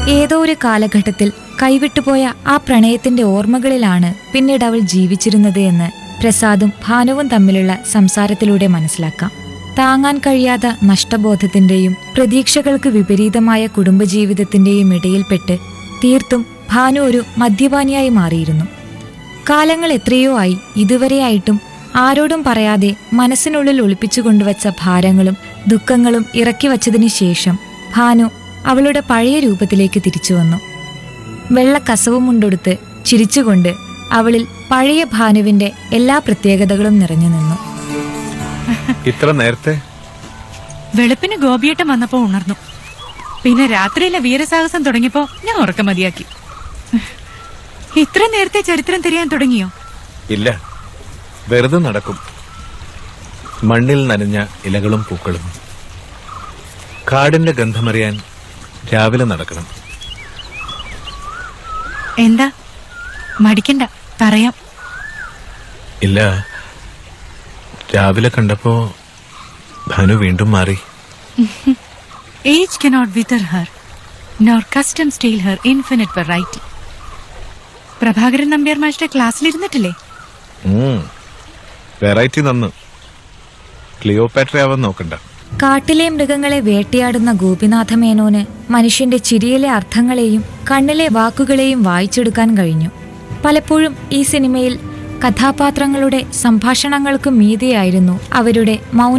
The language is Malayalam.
ഏതോ ഒരു കാലഘട്ടത്തിൽ കൈവിട്ടുപോയ ആ പ്രണയത്തിന്റെ ഓർമ്മകളിലാണ് പിന്നീട് അവൾ ജീവിച്ചിരുന്നത് എന്ന് പ്രസാദും ഭാനുവും തമ്മിലുള്ള സംസാരത്തിലൂടെ മനസ്സിലാക്കാം താങ്ങാൻ കഴിയാത്ത നഷ്ടബോധത്തിന്റെയും പ്രതീക്ഷകൾക്ക് വിപരീതമായ കുടുംബജീവിതത്തിന്റെയും ഇടയിൽപ്പെട്ട് തീർത്തും ഭാനു ഒരു മദ്യപാനിയായി മാറിയിരുന്നു കാലങ്ങൾ എത്രയോ ആയി ഇതുവരെയായിട്ടും ആരോടും പറയാതെ മനസ്സിനുള്ളിൽ ഒളിപ്പിച്ചു കൊണ്ടുവച്ച ഭാരങ്ങളും ദുഃഖങ്ങളും ഇറക്കി വച്ചതിനു ശേഷം ഭാനു അവളുടെ പഴയ രൂപത്തിലേക്ക് തിരിച്ചു വന്നു വെള്ള കസവും മുണ്ടൊടുത്ത് ചിരിച്ചുകൊണ്ട് അവളിൽ പഴയ ഭാനുവിന്റെ എല്ലാ പ്രത്യേകതകളും നിറഞ്ഞു നിന്നു ഇത്ര നേരത്തെ വെളുപ്പിന് ഗോപിയേട്ടൻ വന്നപ്പോ ഉണർന്നു പിന്നെ രാത്രിയിലെ വീരസാഹസം തുടങ്ങിയപ്പോ ഞാൻ ഉറക്കം മതിയാക്കി ഇത്ര നേരത്തെ ചരിത്രം തിരിയാൻ തുടങ്ങിയോ ഇല്ല വെറുതെ നടക്കും മണ്ണിൽ നനഞ്ഞ ഇലകളും പൂക്കളും കാടിന്റെ ഗന്ധമറിയാൻ രാവിലെ നടക്കണം എന്താ മടിക്കണ്ട പറയാം ഇല്ല രാവിലെ കണ്ടപ്പോ ഭാനു വീണ്ടും മാറി age cannot wither her nor custom stale her infinite variety Prabhakaran Nambiar മാഷിന്റെ ക്ലാസ്സിലിരുന്നിട്ടില്ലേ വെറൈറ്റി നന്ന് ക്ലിയോപാട്ര ആവാൻ നോക്കണ്ട കാട്ടിലെ മൃഗങ്ങളെ വേട്ടയാടുന്ന ഗോപിനാഥ മേനോന് മനുഷ്യന്റെ ചിരിയിലെ അർത്ഥങ്ങളെയും കണ്ണിലെ വാക്കുകളെയും വായിച്ചെടുക്കാൻ കഴിഞ്ഞു പലപ്പോഴും ഈ സിനിമയിൽ കഥാപാത്രങ്ങളുടെ സംഭാഷണങ്ങൾക്കും മീതിയായിരുന്നു അവരുടെ മൗന